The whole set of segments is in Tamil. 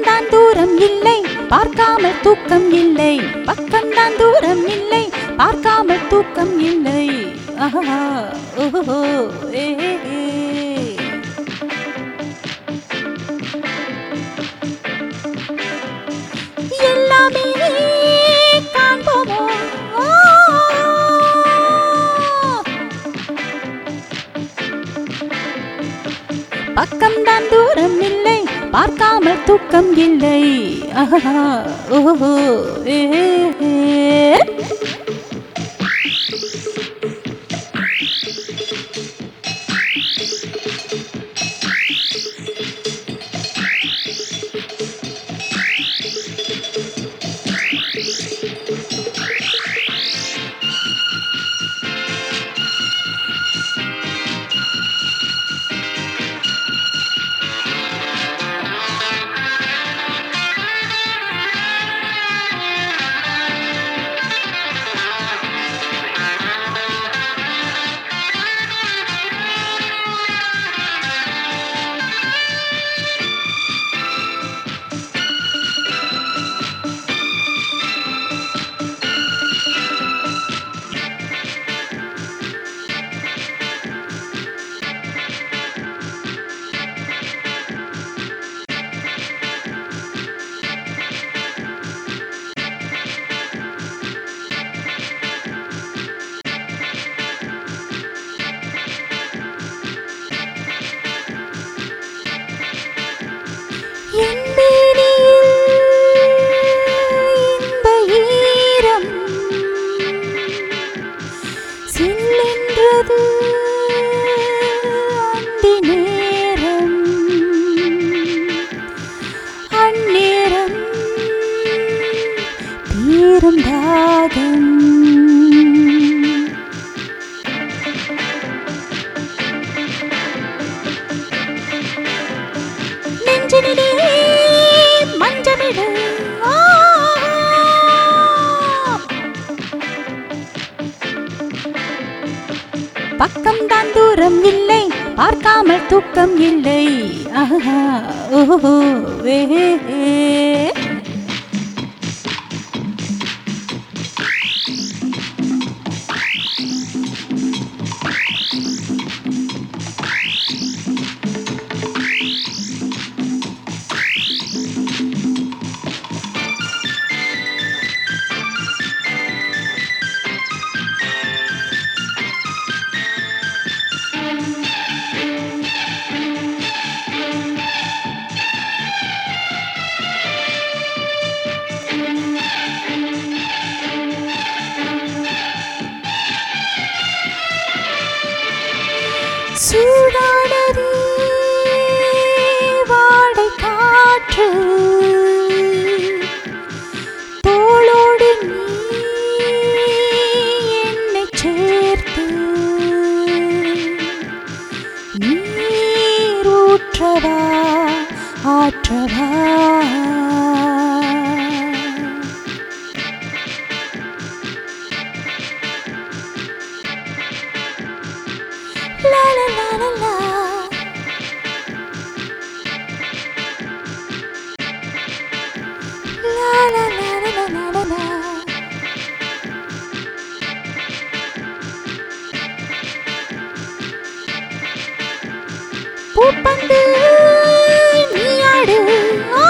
பக்கம்தான் தூரம் இல்லை பார்க்காமல் தூக்கம் இல்லை பக்கம்தான் தூரம் இல்லை பார்க்காமல் தூக்கம் இல்லை ஆஹா ஓஹோ ஏ ஏ. எல்லாமே காண்போமோ ஆ. பக்கம்தான் தூரம் இல்லை பார்க்காமல் தூக்கம் இல்லை ஆஹா ஓஹோ ஏ ஏ. என் மேனியில் இன்ப ஈரம் சில்லென்றது அந்தி நேரம் அந்நேரம் தீரும் தாகம் நெஞ்சினிலே மஞ்சமிடு ஆ. பக்கம்தான் தூரம் இல்லை பார்க்காமல் தூக்கம் இல்லை ஆஹா ஓஹோ வே சூடானது வாடை காற்று தோளோடு நீ என்னை சேர்த்து நீரூற்றவா ஆற்றவா லா லா லா லா லா லா லா லா லா லா லா லா பூப்பந்து நீயாடு ஆ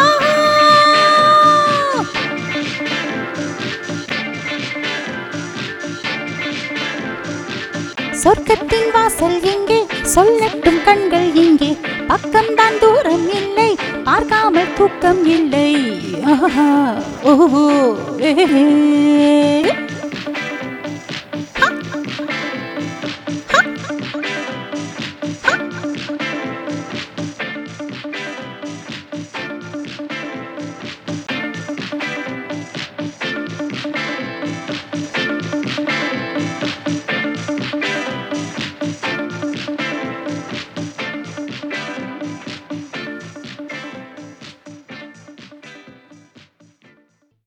சொர்க்கத்தின் வாசல் எங்கே சொல்லட்டும் கண்கள் இங்கே பக்கம்தான் தூரம் இல்லை பார்க்காமல் தூக்கம் இல்லை ஆஹா ஓஹோ ஏ